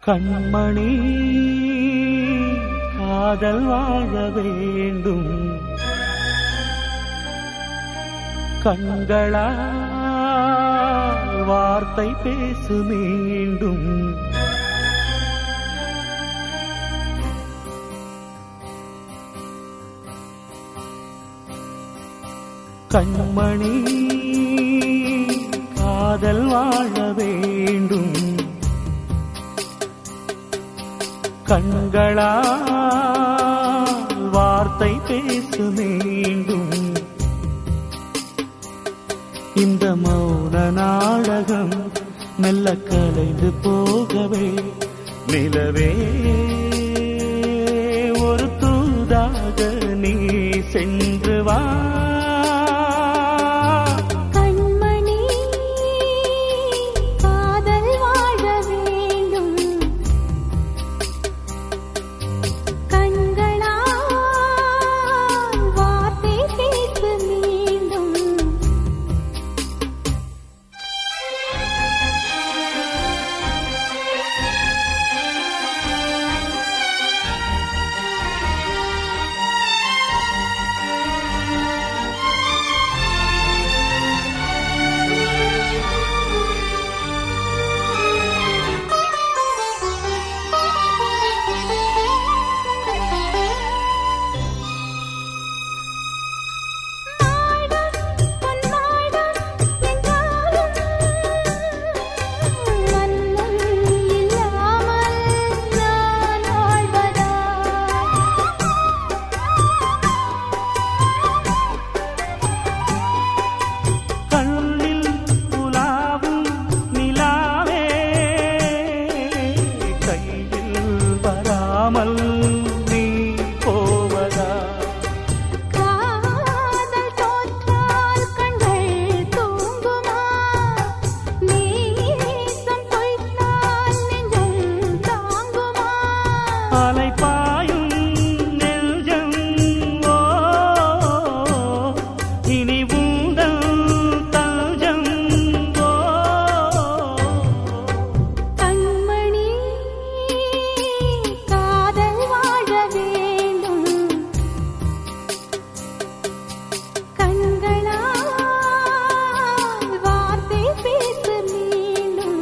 கண்மணி காதல் வாழ வேண்டும் கண்களா வார்த்தை பேசு மீண்டும் கண்மணி காதல் வாழ வேண்டும் கண்களா வார்த்தை பேசு மீண்டும் இந்த மௌன நாடகம் மெல்ல கலைந்து போகவே நிலவே ஒரு தூதாக நீ சென்று வா கண்மணி காதல் வாழ வேண்டும் கண்களால் வார்த்தை பேசு மீண்டும் மாடம் பொன்மாடம் என்றாலும் மன்னன் இல்லாமல் நான் வாழ்வதா கண்ணில் உலாவும் நிலாவே கையில் வராமல் நீ போவதா காதல் தோற்றால் கண்கள் தூங்குமா நேசம் பொய்த்தால் நெஞ்சம் தாங்குமா அலைப்பாயும் நெஞ்சம் ஓ இனி உந்தல் தஞ்சம் ஓ கண்மணி காதல் வாழ வேண்டும் கண்களால் வார்த்தை பேசு மீண்டும்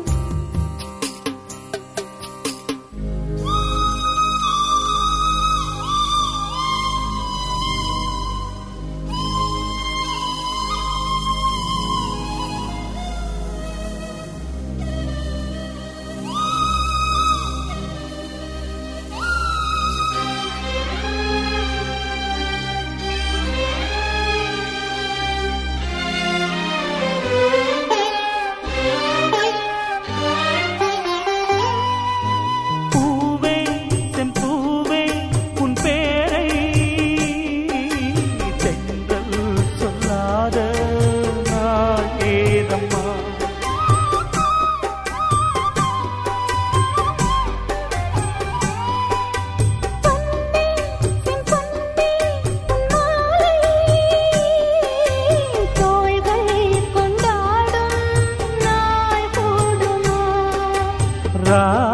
பூவே செம்பூவே உன் பேரை தென்றல் சொல்லாத நாள் ஏதம்மா பொன்னே செம்பொன்னே உன்மாலை தோள்கள் கொண்டாடும் நாள் கூடுமா ரா